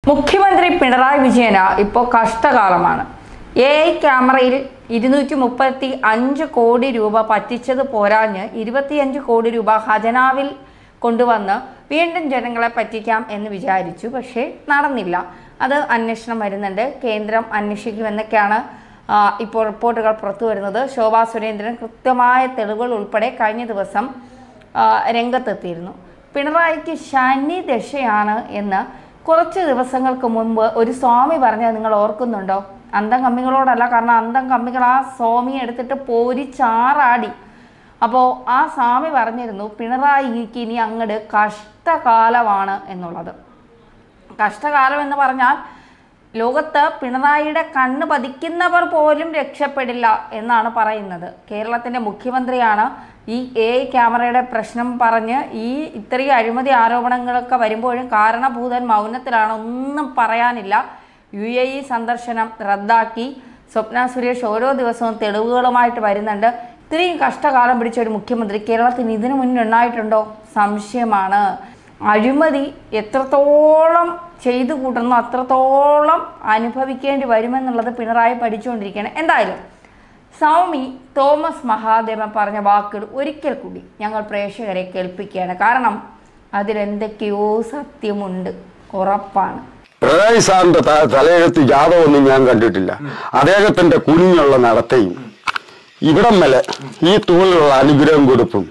മുഖ്യമന്ത്രി പിണറായി വിജയന് ഇപ്പോൾ കഷ്ടകാലമാണ് A I ക്യാമറയിൽ ഇരുന്നൂറ്റി മുപ്പത്തി അഞ്ച് കോടി രൂപ പറ്റിച്ചത് പോരാഞ്ഞ് ഇരുപത്തിയഞ്ച് കോടി രൂപ ഖജനാവിൽ കൊണ്ടുവന്ന് വീണ്ടും ജനങ്ങളെ പറ്റിക്കാം എന്ന് വിചാരിച്ചു പക്ഷേ നടന്നില്ല അത് അന്വേഷണം വരുന്നുണ്ട് കേന്ദ്രം അന്വേഷിക്കുമെന്നൊക്കെയാണ് ആ, ഇപ്പോൾ റിപ്പോർട്ടുകൾ പുറത്തു വരുന്നത് ശോഭാ സുരേന്ദ്രൻ കൃത്യമായ തെളിവുകൾ ഉൾപ്പെടെ കഴിഞ്ഞ ദിവസം ആ, രംഗത്തെത്തിയിരുന്നു പിണറായിക്ക് ശനി ദശയാണ് എന്ന് കുറച്ച് ദിവസങ്ങൾക്ക് മുൻപ് ഒരു സ്വാമി പറഞ്ഞത് നിങ്ങൾ ഓർക്കുന്നുണ്ടോ അന്തം കമ്മികളോടല്ല കാരണം അന്തം കമ്മികൾ ആ സ്വാമിയെ എടുത്തിട്ട് പോരി ചാറാടി അപ്പോൾ ആ സ്വാമി പറഞ്ഞിരുന്നു പിണറായിക്ക് ഇനി അങ്ങട് കഷ്ടകാലമാണ് എന്നുള്ളത് കഷ്ടകാലം എന്ന് പറഞ്ഞാൽ ലോകത്ത് പിണറായിയുടെ കണ്ണ് പതിക്കുന്നവർ പോലും രക്ഷപ്പെടില്ല എന്നാണ് പറയുന്നത് കേരളത്തിന്റെ മുഖ്യമന്ത്രിയാണ് ഈ എ ക്യാമറയുടെ പ്രശ്നം പറഞ്ഞ് ഈ ഇത്രയും അഴിമതി ആരോപണങ്ങളൊക്കെ വരുമ്പോഴും കാരണഭൂതൻ മൗനത്തിലാണ് ഒന്നും പറയാനില്ല യു എ ഇ സന്ദർശനം റദ്ദാക്കി സ്വപ്ന സുരേഷ് ഓരോ ദിവസവും തെളിവുകളുമായിട്ട് വരുന്നുണ്ട് ഇത്രയും കഷ്ടകാലം പിടിച്ച ഒരു മുഖ്യമന്ത്രി കേരളത്തിന് ഇതിനു മുന്നേ ഉണ്ടായിട്ടുണ്ടോ സംശയമാണ് അഴിമതി എത്രത്തോളം ചെയ്തു കൂട്ടുന്നു അത്രത്തോളം അനുഭവിക്കേണ്ടി വരുമെന്നുള്ളത് പിണറായി പഠിച്ചുകൊണ്ടിരിക്കുകയാണ് എന്തായാലും സൗമി തോമസ് മഹാദേവൻ പറഞ്ഞ വാക്കുകൾ ഒരിക്കൽ കൂടി ഞങ്ങൾ പ്രേക്ഷകരെ കേൾപ്പിക്കുകയാണ് കാരണം അതിലെന്തൊക്കെയോ സത്യമുണ്ട് ഉറപ്പാണ് പിണറായി സാറിന്റെ ത- തലയെഴുത്ത് ജാതകമൊന്നും ഞാൻ കണ്ടിട്ടില്ല അദ്ദേഹത്തിന്റെ കുനിഞ്ഞുള്ള നടത്തയും ഇവിടം വരെ ഈ തൂണിലുള്ള അനുഗ്രഹം കൊടുപ്പും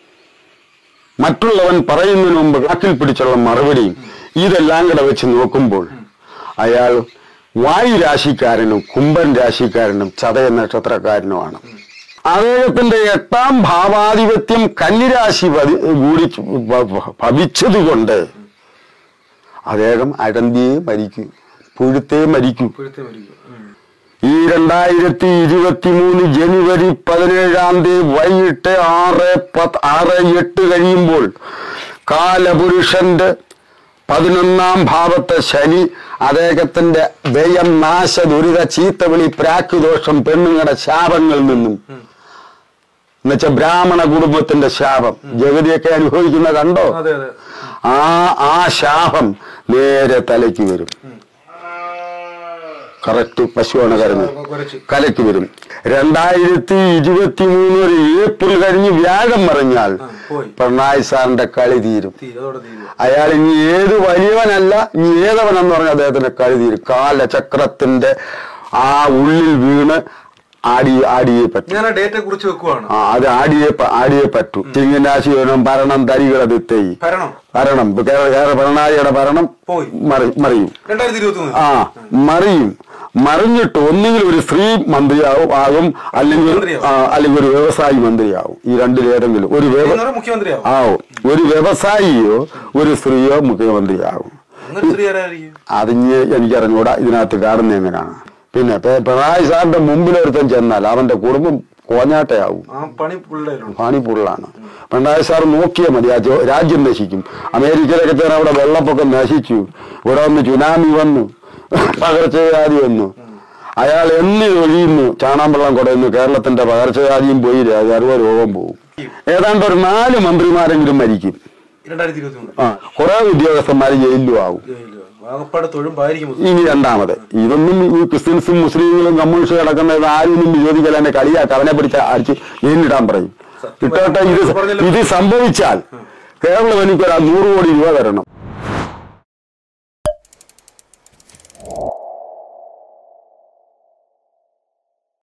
മറ്റുള്ളവൻ പറയുന്നതിന് മുമ്പ് കാക്കിൽ പിടിച്ചുള്ള മറുപടിയും ഇതെല്ലാം കൂടെ വെച്ച് നോക്കുമ്പോൾ അയാൾ വായു രാശിക്കാരനും കുംഭൻ രാശിക്കാരനും ചതയ നക്ഷത്രക്കാരനുമാണ് അദ്ദേഹത്തിന്റെ എട്ടാം ഭാവാധിപത്യം കന്നിരാശി പതി- കൂടി ഭ- ഭ- ഭവിച്ചതുകൊണ്ട് അദ്ദേഹം അടന്തിയെ മരിക്കൂ പുഴുത്തേ മരിക്കൂ ഇപ്പോഴത്തെ മരിക്കും ഉം. ഈ രണ്ടായിരത്തി ഇരുപത്തി മൂന്ന് ജനുവരി പതിനേഴാം തീയതി വൈകിട്ട് ആറ് പത്ത് ആറ് എട്ട് കഴിയുമ്പോൾ കാലപുരുഷന്റെ പതിനൊന്നാം ഭാവത്തെ ശനി അദ്ദേഹത്തിന്റെ വ്യയം നാശ ദുരിത ചീത്തവിളി പ്രാക്ക് ദോഷം പെണ്ണുങ്ങളുടെ ശാപങ്ങളിൽ നിന്നും എന്നുവെച്ചാൽ ബ്രാഹ്മണ കുടുംബത്തിന്റെ ശാപം ജഗതിയൊക്കെ അനുഭവിക്കുന്ന കണ്ടോ അതെ അതെ ആ ആ ശാപം നേരെ തലയ്ക്ക് വരും കറക്റ്റ് പശുവാണ് കരഞ്ഞത് കുറച്ച് കലയ്ക്ക് വരും രണ്ടായിരത്തി ഇരുപത്തി മൂന്ന് ഒരു ഏപ്രിൽ കഴിഞ്ഞ് വ്യാഴം മറിഞ്ഞാൽ ആ, പോയി പിണറായി സാറിന്റെ കളി തീരും തീരെ അതോടെ തീരും അയാൾ ഇനി ഏത് വലിയവനല്ല ഇനി ഏതവനെന്ന് പറഞ്ഞ അദ്ദേഹത്തിന്റെ കളി തീരും കാലചക്രത്തിന്റെ ആ ഉള്ളിൽ വീണ് ആടി ആടിയേ പറ്റും ഞാൻ ആ ഡേറ്റ് കുറിച്ച് വെക്കുവാണ് ആ അത് ആടിയേ പ- ആടിയേ പറ്റൂ ചിങ്ങനാശി വരണം ഭരണം തരികളതിത്തൈ ഭരണം ഭരണം ഇപ്പൊ കേരള കേരള പിണറായിയുടെ ഭരണം പോയി മറി- മറിയും രണ്ടായിരത്തി ഇരുപത്തി മൂന്ന് ആ മറിയും മറിഞ്ഞിട്ട് ഒന്നുകിൽ ഒരു സ്ത്രീ മന്ത്രിയാവും ആകും അല്ലെങ്കിൽ മന്ത്രിയാവും. ആ, അല്ലെങ്കിൽ ഒരു വ്യവസായി മന്ത്രിയാവും ഈ രണ്ടിലേതെങ്കിലും ഒരു വ്യവ- മുഖ്യമന്ത്രിയാവും ആവും ഒരു വ്യവസായിയോ ഒരു സ്ത്രീയോ മുഖ്യമന്ത്രിയാവും അങ്ങനെ സ്ത്രീ ആരായിരിക്കും അതിഞ്ഞ് എനിക്കറിഞ്ഞൂടാ ഇതിനകത്ത് കാണുന്ന എങ്ങനെയാണ് പിന്നെ പെ- പിണറായി സാറിന്റെ മുമ്പിലൊരുത്തൻ ചെന്നാൽ അവന്റെ കുടുംബം കോഞ്ഞാട്ടയാവും ആ പണി പിള്ളേരുണ്ട് പാണിപ്പുള്ളാണ് പിണറായി സാർ നോക്കിയാൽ മതി ആ ജോ- രാജ്യം നശിക്കും അമേരിക്കയിലൊക്കെ തന്നെ അവിടെ വെള്ളപ്പൊക്കം നശിച്ചു ഇവിടെ വന്ന് ചുനാമി വന്നു പകർച്ചവ്യാധി വന്നു അയാൾ എന്നി ഒഴിയുന്നു ചാണാമ്പള്ളം കുടയുന്നു കേരളത്തിന്റെ പകർച്ചവ്യാധിയും പോയി സർവ്വ രോഗം പോകും ഏതാണ്ട് ഒരു നാല് മന്ത്രിമാരെങ്കിലും മരിക്കും രണ്ടായിരത്തി ഇരുപത്തി മൂന്ന് ആ കുറെ ഉദ്യോഗസ്ഥന്മാർ ജയിലിലും ആവും ആകപ്പാടെ തൊഴുമ്പായിരിക്കും ഇനി രണ്ടാമത് ഇതൊന്നും ഈ ക്രിസ്ത്യൻസും മുസ്ലിങ്ങളും കമ്മ്യൂണിസ്റ്റും കിടക്കുന്നത് ആരും ഒന്നും വിരോധിക്കല എന്നെ കളിയാക്കി അവനെ പിടിച്ച അടിച്ച് ജയിലിലിടാൻ പറയും ഇട്ടോട്ടെ ഇത് ഇത് സംഭവിച്ചാൽ കേരളം എനിക്കൊരു നൂറ് കോടി രൂപ തരണം